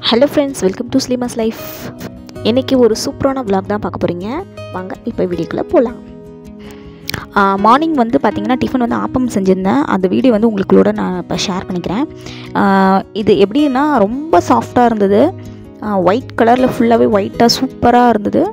hello friends welcome to ஸ்லீமஸ் life இன்றைக்கி ஒரு சூப்பரான vlog தான் பார்க்க போகிறீங்க வாங்க இப்போ வீடியோக்குள்ளே போகலாம் மார்னிங் வந்து பார்த்திங்கன்னா டிஃபன் வந்து ஆப்பம் செஞ்சுருந்தேன் அந்த வீடியோ வந்து உங்களுக்குள்ளோட நான் இப்போ ஷேர் பண்ணிக்கிறேன் ஆ, இது எப்படின்னா ரொம்ப சாஃப்டாக இருந்தது ஒயிட் கலரில் ஃபுல்லாகவே ஒயிட்டாக சூப்பராக இருந்தது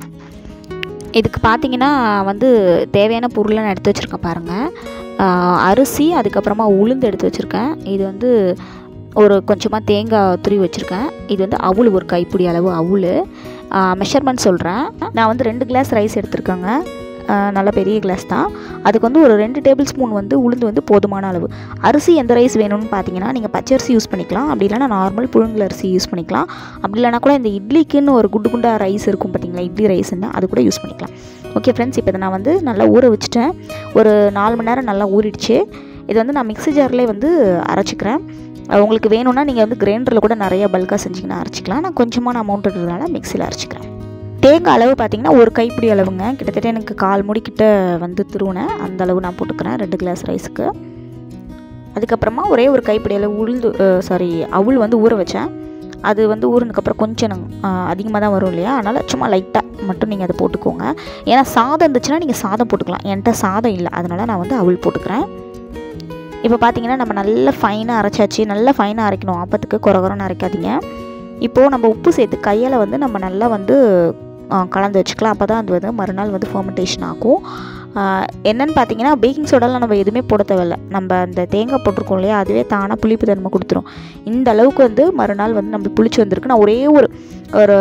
இதுக்கு பார்த்தீங்கன்னா வந்து தேவையான பொருளை நான் எடுத்து வச்சுருக்கேன் பாருங்கள் ஆஹ் அரிசி அதுக்கப்புறமா உளுந்து எடுத்து வச்சுருக்கேன் இது வந்து ஒரு கொஞ்சமாக தேங்காய் துருவி வச்சுருக்கேன் இது வந்து அவுள் ஒரு கைப்பிடி அளவு அவுள் மெஷர்மெண்ட் சொல்கிறேன் நான் வந்து ரெண்டு கிளாஸ் ரைஸ் எடுத்திருக்கேங்க ஆஹ் நல்ல பெரிய கிளாஸ் தான் அதுக்கு வந்து ஒரு ரெண்டு டேபிள் ஸ்பூன் வந்து உளுந்து வந்து போதுமான அளவு அரிசி எந்த ரைஸ் வேணும்னு பார்த்தீங்கன்னா நீங்கள் பச்சரிசி யூஸ் பண்ணிக்கலாம் அப்படி இல்லைன்னா நார்மல் புழுங்கல் அரிசி யூஸ் பண்ணிக்கலாம் அப்படி இல்லைனா கூட இந்த இட்லிக்குன்னு ஒரு குண்டு குண்டா ரைஸ் இருக்கும் பார்த்தீங்களா இட்லி ரைஸ்ன்னு அது கூட யூஸ் பண்ணிக்கலாம் ஓகே ஃப்ரெண்ட்ஸ் இப்போ இதை நான் வந்து நல்லா ஊற வச்சுட்டேன் ஒரு நாலு மணி நேரம் நல்லா ஊறிடுச்சு இது வந்து நான் மிக்ஸி ஜார்லேயே வந்து அரைச்சிக்கிறேன் அஹ் உங்களுக்கு வேணும்னா நீங்கள் வந்து கிரைண்டரில் கூட நிறைய பல்காக செஞ்சிங்கன்னா அரைச்சிக்கலாம் நான் கொஞ்சமான அமௌண்ட் இருக்கிறதுனால மிக்சியில் அரைச்சிக்கிறேன் தேங்காய் அளவு பார்த்தீங்கன்னா ஒரு கைப்பிடி அளவுங்க கிட்டத்தட்ட எனக்கு கால் முடிக்கிட்ட வந்து திருவுனேன் அந்த அளவு நான் போட்டுக்கிறேன் ரெண்டு கிளாஸ் ரைஸுக்கு அதுக்கப்புறமா ஒரே ஒரு கைப்பிடி அளவு உளுந்து சாரி அவுள் வந்து ஊற வச்சேன் அது வந்து ஊறினதுக்கப்புறம் கொஞ்சம் அதிகமாக தான் வரும் இல்லையா அதனால் சும்மா லைட்டாக மட்டும் நீங்கள் அதை போட்டுக்கோங்க ஏன்னா சாதம் இருந்துச்சுன்னா நீங்கள் சாதம் போட்டுக்கலாம் என்கிட்ட சாதம் இல்லை அதனால் நான் வந்து அவள் போட்டுக்கிறேன் இப்போ பார்த்தீங்கன்னா நம்ம நல்ல ஃபைனாக அரைச்சாச்சு நல்ல ஃபைனாக அரைக்கணும் ஆப்பத்துக்கு குறகுறன்னு அரைக்காதீங்க இப்போது நம்ம உப்பு சேர்த்து கையால் வந்து நம்ம நல்லா வந்து ஆ, கலந்து வச்சுக்கலாம் அப்போ தான் அது வந்து மறுநாள் வந்து ஃபர்மெண்டேஷன் ஆகும் ஆ, என்னன்னு பார்த்தீங்கன்னா பேக்கிங் சோடாலாம் நம்ம எதுவுமே போட தேவையில்ல நம்ம அந்த தேங்காய் போட்டிருக்கோம் இல்லையா அதுவே தானாக புளிப்பு தன்மை கொடுத்துரும் இந்த அளவுக்கு வந்து மறுநாள் வந்து நம்மளுக்கு புளிச்சு வந்திருக்கு நான் ஒரே ஒரு ஒரு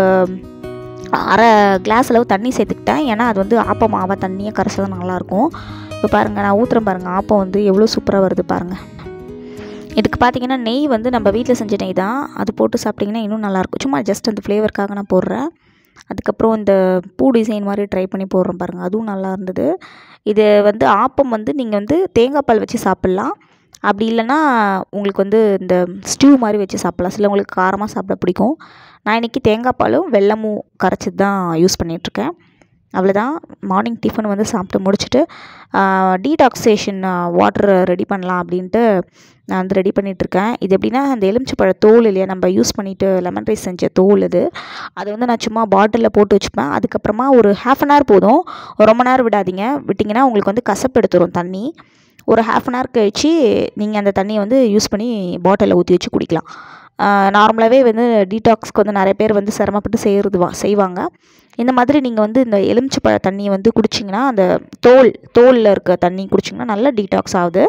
அரை கிளாஸ் அளவு தண்ணி சேர்த்துக்கிட்டேன் ஏன்னா அது வந்து ஆப்பம் மாவாக தண்ணியாக கரைச்சா தான் நல்லாயிருக்கும் இப்போ பாருங்கள் நான் ஊற்றுறேன் பாருங்கள் ஆப்பம் வந்து எவ்வளோ சூப்பராக வருது பாருங்கள் இதுக்கு பார்த்தீங்கன்னா நெய் வந்து நம்ம வீட்டில் செஞ்ச நெய் தான் அது போட்டு சாப்பிட்டிங்கன்னா இன்னும் நல்லாயிருக்கும் சும்மா ஜஸ்ட் அந்த ஃப்ளேவருக்காக நான் போடுறேன் அதுக்கப்புறம் இந்த பூ டிசைன் மாதிரி ட்ரை பண்ணி போடுறேன் பாருங்கள் அதுவும் நல்லா இருந்தது இது வந்து ஆப்பம் வந்து நீங்கள் வந்து தேங்காய் பால் வச்சு சாப்பிட்லாம் அப்படி இல்லைன்னா உங்களுக்கு வந்து இந்த ஸ்டியூ மாதிரி வச்சு சாப்பிட்லாம் சிலவங்களுக்கு காரமாக சாப்பிட பிடிக்கும் நான் இன்றைக்கி தேங்காய் பாலும் வெல்லமும் கரைச்சது தான் யூஸ் பண்ணிகிட்ருக்கேன் அவ்வளோதான் மார்னிங் டிஃபன் வந்து சாப்பிட்டு முடிச்சுட்டு டீடாக்ஸேஷன் வாட்டர் ரெடி பண்ணலாம் அப்படின்ட்டு நான் வந்து ரெடி பண்ணிகிட்ருக்கேன் இது எப்படின்னா அந்த எலுமிச்சப்பழ தோல் இல்லையா நம்ம யூஸ் பண்ணிவிட்டு லெமன் ரைஸ் செஞ்ச தோல் இது அதை வந்து நான் சும்மா பாட்டிலில் போட்டு வச்சுப்பேன் அதுக்கப்புறமா ஒரு ஹாஃப் அன் ஹவர் போதும் ரொம்ப நேரம் விடாதீங்க விட்டிங்கன்னா உங்களுக்கு வந்து கசப்பு எடுத்துரும் தண்ணி ஒரு ஹாஃப் அன் ஹவர் கழிச்சு நீங்கள் அந்த தண்ணியை வந்து யூஸ் பண்ணி பாட்டிலில் ஊற்றி வச்சு குடிக்கலாம் நார்மலாகவே வந்து டீடாக்ஸ்க்கு வந்து நிறைய பேர் வந்து சிரமப்பட்டு செய்கிறது வா செய்வாங்க இந்த மாதிரி நீங்கள் வந்து இந்த எலுமிச்சப்பழ தண்ணியை வந்து குடிச்சிங்கன்னா அந்த தோல் தோலில் இருக்க தண்ணி குடிச்சிங்கன்னா நல்லா டீடாக்ஸ் ஆகுது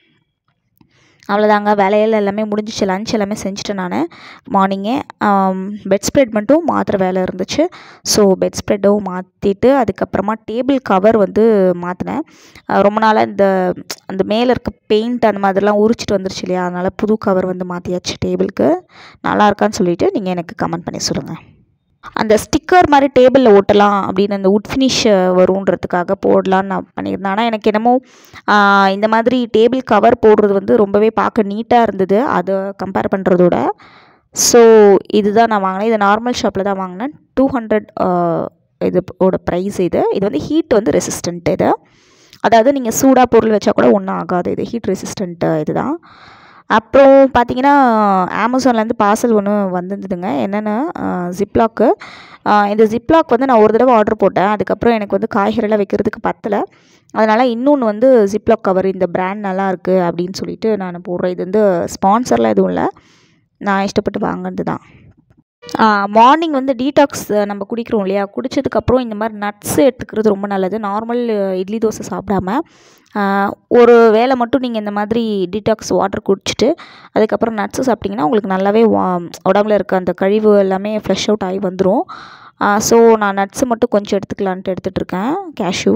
அவ்வளோதாங்க வேலையில் எல்லாமே முடிஞ்சிச்சு லஞ்ச் எல்லாமே செஞ்சுட்டேன் நான் மார்னிங்கே பெட் ஸ்ப்ரெட் மட்டும் மாற்றுற வேலை இருந்துச்சு ஸோ பெட் ஸ்ப்ரெட்டும் மாற்றிட்டு அதுக்கப்புறமா டேபிள் கவர் வந்து மாற்றினேன் ரொம்ப நாளாக இந்த அந்த மேலே இருக்க பெயிண்ட் அந்த மாதிரிலாம் உரிச்சிட்டு வந்துருச்சு இல்லையா அதனால் புது கவர் வந்து மாற்றியாச்சு டேபிளுக்கு நல்லா இருக்கான்னு சொல்லிவிட்டு நீங்கள் எனக்கு கமெண்ட் பண்ணி சொல்லுங்கள் அந்த ஸ்டிக்கர் மாதிரி டேபிளில் ஒட்டலாம் அப்படின்னு அந்த உட் ஃபினிஷ் வருன்றதுக்காக போடலான்னு நான் பண்ணியிருந்தேன் ஆனால் எனக்கு என்னமோ ஆஹ், இந்த மாதிரி டேபிள் கவர் போடுறது வந்து ரொம்பவே பார்க்க நீட்டாக இருந்தது அதை கம்பேர் பண்ணுறதோட ஸோ இதுதான் நான் வாங்கினேன் இது நார்மல் ஷாப்பில் தான் வாங்கினேன் டூ ஹண்ட்ரட் இது ஓட ப்ரைஸ் இது இது வந்து ஹீட் வந்து ரெசிஸ்டன்ட் இது அதாவது நீங்கள் சூடாக பொருள் வச்சா கூட ஒன்றும் ஆகாது இது ஹீட் ரெசிஸ்டன்ட் இதுதான் அப்புறம் பார்த்தீங்கன்னா அமேசான்லேருந்து பார்சல் ஒன்று வந்திருந்ததுங்க என்னென்னா ஜிப்லாக்கு இந்த ஜிப்லாக் வந்து நான் ஒரு தடவை ஆர்டர் போட்டேன் அதுக்கப்புறம் எனக்கு வந்து காய்கறிலாம் வைக்கிறதுக்கு பத்தலை அதனால் இன்னொன்று வந்து ஜிப்லாக் கவர் இந்த பிராண்ட் நல்லா இருக்குது அப்படின்னு சொல்லிட்டு நான் போடுறேன் இது வந்து ஸ்பான்சர்லாம் எதுவும் இல்லை நான் இஷ்டப்பட்டு வாங்கினது தான் மார்னிங் வந்து டீடாக்ஸ் நம்ம குடிக்கிறோம் இல்லையா குடித்ததுக்கப்புறம் இந்த மாதிரி நட்ஸ் எடுத்துக்கிறது ரொம்ப நல்லது நார்மல் இட்லி தோசை சாப்பிடாம ஆஹ், ஒரு வேளை மட்டும் நீங்கள் இந்த மாதிரி டீடாக்ஸ் வாட்டர் குடிச்சிட்டு அதுக்கப்புறம் நட்ஸு சாப்பிட்டிங்கன்னா உங்களுக்கு நல்லாவே வா- உடம்புல இருக்க அந்த கழிவு எல்லாமே ஃப்ரெஷ் அவுட் ஆகி வந்துடும் ஸோ நான் நட்ஸு மட்டும் கொஞ்சம் எடுத்துக்கலான்ட்டு எடுத்துகிட்ருக்கேன் கேஷ்யூ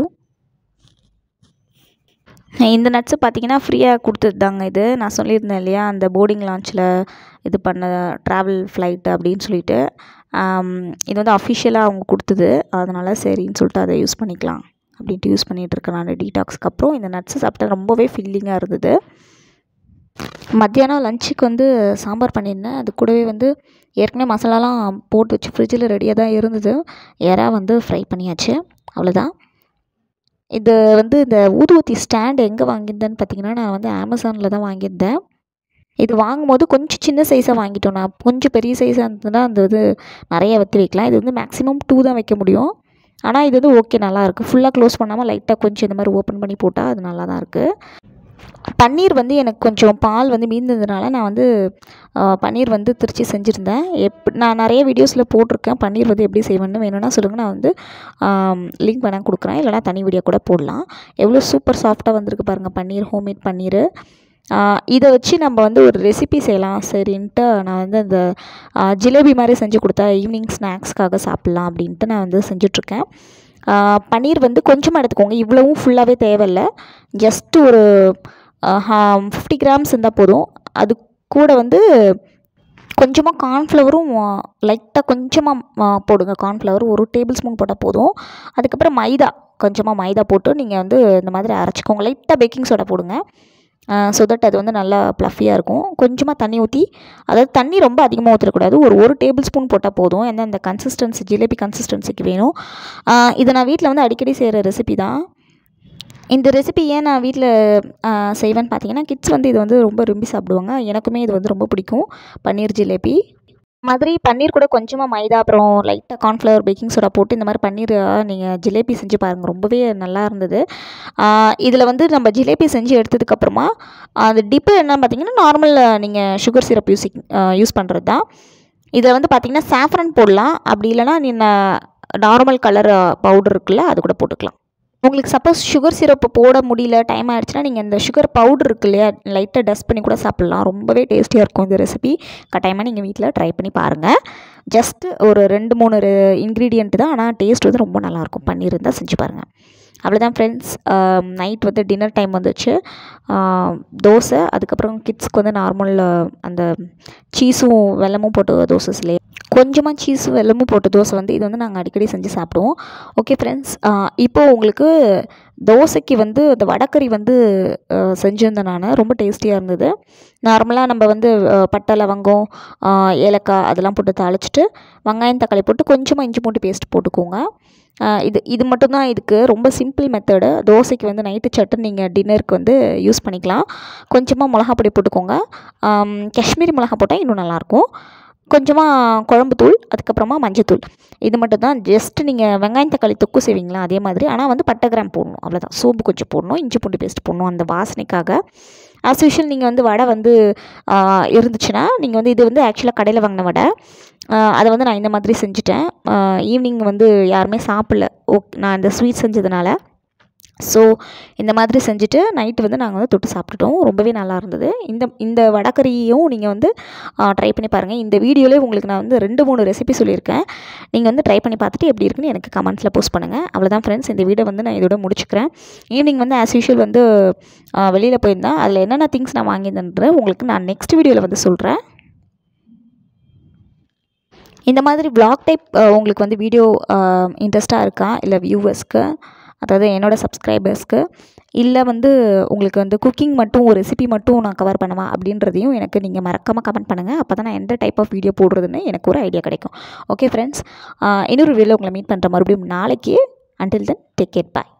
இந்த நட்ஸு பார்த்தீங்கன்னா ஃப்ரீயாக கொடுத்தது தாங்க இது நான் சொல்லியிருந்தேன் இல்லையா அந்த போர்டிங் லான்ச்சில் இது பண்ண ட்ராவல் ஃப்ளைட் அப்படின்னு சொல்லிட்டு ஆம், இது வந்து அஃபிஷியலாக அவங்க கொடுத்தது அதனால் சரின்னு சொல்லிட்டு அதை யூஸ் பண்ணிக்கலாம் அப்படின்ட்டு யூஸ் பண்ணிகிட்டு இருக்கேன் நான் டீடாக்ஸ்க்கு அப்புறம் இந்த நட்ஸு சாப்பிட்டா ரொம்பவே ஃபில்லிங்காக இருந்தது மத்தியானம் லஞ்சுக்கு வந்து சாம்பார் பண்ணியிருந்தேன் அது கூடவே வந்து ஏற்கனவே மசாலாலாம் போட்டு வச்சு ஃப்ரிட்ஜில் ரெடியாக தான் இருந்தது எறா வந்து ஃப்ரை பண்ணியாச்சு அவ்வளோதான் இது வந்து இந்த ஊதுவத்தி ஸ்டாண்ட் எங்கே வாங்கியிருந்தேன்னு பார்த்தீங்கன்னா நான் வந்து அமேசானில் தான் வாங்கியிருந்தேன் இது வாங்கும்போது கொஞ்சம் சின்ன சைஸாக வாங்கிட்டோம் நான் கொஞ்சம் பெரிய சைஸாக இருந்ததுன்னா அந்த இது நிறைய வற்றி வைக்கலாம் இது வந்து மேக்ஸிமம் டூ தான் வைக்க முடியும் ஆனால் இது வந்து ஓகே நல்லாயிருக்கு ஃபுல்லாக க்ளோஸ் பண்ணாமல் லைட்டாக கொஞ்சம் இந்த மாதிரி ஓப்பன் பண்ணி போட்டால் அது நல்லா தான் இருக்குது பன்னீர் வந்து எனக்கு கொஞ்சம் பால் வந்து மீந்ததுனால நான் வந்து பன்னீர் வந்து திருச்சி செஞ்சுருந்தேன் எப் நான் நிறைய வீடியோஸில் போட்டிருக்கேன் பன்னீர் வந்து எப்படி செய்வேன்னு வேணும்னா சொல்லுங்கள் நான் வந்து லிங்க் வேணால் கொடுக்குறேன் இல்லைனா தனி வீடியோ கூட போடலாம் எவ்வளோ சூப்பர் சாஃப்டாக வந்திருக்கு பாருங்கள் பன்னீர் ஹோம்மேட் பன்னீர் இதை வச்சு நம்ம வந்து ஒரு ரெசிபி செய்யலாம் சரின்ட்டு நான் வந்து அந்த ஜிலேபி மாதிரி செஞ்சு கொடுத்தா ஈவினிங் ஸ்நாக்ஸ்க்காக சாப்பிட்லாம் அப்படின்ட்டு நான் வந்து செஞ்சிட்ருக்கேன் பன்னீர் வந்து கொஞ்சமாக எடுத்துக்கோங்க இவ்வளவும் ஃபுல்லாகவே தேவையில்ல ஜஸ்ட்டு ஒரு ஃபிஃப்டி கிராம்ஸ் இருந்தால் போதும் அது கூட வந்து கொஞ்சமாக கார்ன்ஃப்ளவரும் லைட்டாக கொஞ்சமாக போடுங்க கார்ன்ஃப்ளவர் ஒரு டேபிள் ஸ்பூன் போட்டால் போதும் அதுக்கப்புறம் மைதா கொஞ்சமாக மைதா போட்டு நீங்கள் வந்து இந்த மாதிரி அரைச்சிக்கோங்க லைட்டாக பேக்கிங் சோடா போடுங்க ஸோ தட் அது வந்து நல்லா ப்ளஃபியாக இருக்கும் கொஞ்சமாக தண்ணி ஊற்றி அதாவது தண்ணி ரொம்ப அதிகமாக ஊற்றக்கூடாது ஒரு ஒரு டேபிள் ஸ்பூன் போட்டால் போதும் ஏன்னா அந்த கன்சிஸ்டன்சி ஜிலேபி கன்சிஸ்டன்சிக்கு வேணும் இதை நான் வீட்டில் வந்து அடிக்கடி செய்கிற ரெசிபி தான் இந்த ரெசிபி ஏன் நான் வீட்டில் செய்வேன்னு பார்த்தீங்கன்னா கிட்ஸ் வந்து இது வந்து ரொம்ப விரும்பி சாப்பிடுவாங்க எனக்குமே இது வந்து ரொம்ப பிடிக்கும் பன்னீர் ஜிலேபி மாதிரி பன்னீர் கூட கொஞ்சமாக மைதா அப்புறம் லைட்டாக கார்ன்ஃப்ளவர் பேக்கிங் சோடா போட்டு இந்த மாதிரி பன்னீர் நீங்கள் ஜிலேபி செஞ்சு பாருங்கள் ரொம்பவே நல்லா இருந்தது இதில் வந்து நம்ம ஜிலேபி செஞ்சு எடுத்ததுக்கப்புறமா அந்த டிப்பு என்ன பார்த்தீங்கன்னா நார்மல் நீங்கள் சுகர் சிரப் யூஸ் யூஸ் பண்ணுறது தான் இதில் வந்து பார்த்திங்கன்னா சாஃப்ரன் போடலாம் அப்படி இல்லைனா நீங்கள் நார்மல் கலர் பவுடர் இருக்குல்ல அது கூட போட்டுக்கலாம் உங்களுக்கு சப்போஸ் சுகர் சிரப்பு போட முடியல டைம் ஆகிடுச்சுன்னா நீங்கள் இந்த சுகர் பவுடர் இருக்கு இல்லையா லைட்டாக டஸ்ட் பண்ணி கூட சாப்பிட்லாம் ரொம்பவே டேஸ்டியாக இருக்கும் இந்த ரெசிபி கட்டாயமாக நீங்கள் வீட்டில் ட்ரை பண்ணி பாருங்கள் ஜஸ்ட்டு ஒரு ரெண்டு மூணு இன்க்ரீடியண்ட் தான் ஆனால் டேஸ்ட் வந்து ரொம்ப நல்லாயிருக்கும் பண்ணியிருந்தால் செஞ்சு பாருங்கள் அவ்வளோதான் ஃப்ரெண்ட்ஸ் நைட் வந்து டின்னர் டைம் வந்துச்சு தோசை அதுக்கப்புறம் கிட்ஸ்க்கு வந்து நார்மல் அந்த சீஸும் வெல்லமும் போட்டு தோசை சிலே கொஞ்சமாக சீஸும் வெல்லமும் போட்டு தோசை வந்து இது வந்து நாங்கள் அடிக்கடி செஞ்சு சாப்பிடுவோம் ஓகே ஃப்ரெண்ட்ஸ் இப்போது உங்களுக்கு தோசைக்கு வந்து அந்த வடக்கறி வந்து செஞ்சுருந்தேன் நான் ரொம்ப டேஸ்டியாக இருந்தது நார்மலாக நம்ம வந்து பட்டை லவங்கம் ஏலக்காய் அதெல்லாம் போட்டு தாளிச்சிட்டு வெங்காயம் தக்காளி போட்டு கொஞ்சமாக இஞ்சி பூண்டு பேஸ்ட் போட்டுக்கோங்க இது இது மட்டும்தான் இதுக்கு ரொம்ப சிம்பிள் மெத்தடு தோசைக்கு வந்து நைட்டு சட்டன் நீங்கள் டின்னருக்கு வந்து யூஸ் பண்ணிக்கலாம் கொஞ்சமாக மிளகா பொடி போட்டுக்கோங்க காஷ்மீரி மிளகா போட்டால் இன்னும் நல்லாயிருக்கும் கொஞ்சமாக குழம்புத்தூள் அதுக்கப்புறமா மஞ்சத்தூள் இது மட்டும் தான் ஜஸ்ட் நீங்கள் வெங்காயம் தக்காளி தொக்கு செய்வீங்களா அதே மாதிரி ஆனால் வந்து பட்டை கிராம் போடணும் அவ்வளோதான் சோம்பு கொஞ்சம் போடணும் இஞ்சி பூண்டு பேஸ்ட் போடணும் அந்த வாசனைக்காக ஆஸ் யூஷுவல் நீங்கள் வந்து வடை வந்து இருந்துச்சுன்னா நீங்கள் வந்து இது வந்து ஆக்சுவலாக கடையில் வாங்கின வடை அதை வந்து நான் இந்த மாதிரி செஞ்சுட்டேன் ஈவினிங் வந்து யாருமே சாப்பிடல ஓக் நான் இந்த ஸ்வீட் செஞ்சதுனால ஸோ இந்த மாதிரி செஞ்சுட்டு நைட்டு வந்து நாங்கள் வந்து தொட்டு சாப்பிட்டுட்டோம் ரொம்பவே நல்லா இருந்தது இந்த இந்த வடக்கறியும் நீங்கள் வந்து ட்ரை பண்ணி பாருங்கள் இந்த வீடியோலேயே உங்களுக்கு நான் வந்து ரெண்டு மூணு ரெசிபி சொல்லியிருக்கேன் நீங்கள் வந்து ட்ரை பண்ணி பார்த்துட்டு எப்படி இருக்குன்னு எனக்கு கமெண்ட்ஸில் போஸ்ட் பண்ணுங்கள் அவ்வளோதான் ஃப்ரெண்ட்ஸ் இந்த வீடியோ வந்து நான் இதோட முடிச்சுக்கிறேன் ஈவினிங் வந்து ஆஸ் யூஷுவல் வந்து வெளியில் போயிருந்தேன் அதில் என்னென்ன திங்ஸ் நான் வாங்கியிருந்தேன்ற உங்களுக்கு நான் நெக்ஸ்ட் வீடியோவில் வந்து சொல்கிறேன் இந்த மாதிரி vlog டைப் உங்களுக்கு வந்து வீடியோ இன்ட்ரெஸ்ட்டாக இருக்கா இல்லை வியூவர்ஸ்க்கு அதாவது என்னோடய சப்ஸ்கிரைபர்ஸ்க்கு இல்லை வந்து உங்களுக்கு வந்து குக்கிங் மட்டும் ஒரு ரெசிபி மட்டும் நான் கவர் பண்ணுவா அப்படின்றதையும் எனக்கு நீங்கள் மறக்காமல் கமெண்ட் பண்ணுங்கள் அப்போ தான் நான் எந்த டைப் ஆஃப் வீடியோ போடுறதுன்னு எனக்கு ஒரு ஐடியா கிடைக்கும் ஓகே ஃப்ரெண்ட்ஸ் இன்னொரு வீடியோவில் உங்களை மீட் பண்ணுற மறுபடியும் நாளைக்கு அன்டில் தென் டேக் கேட் பாய்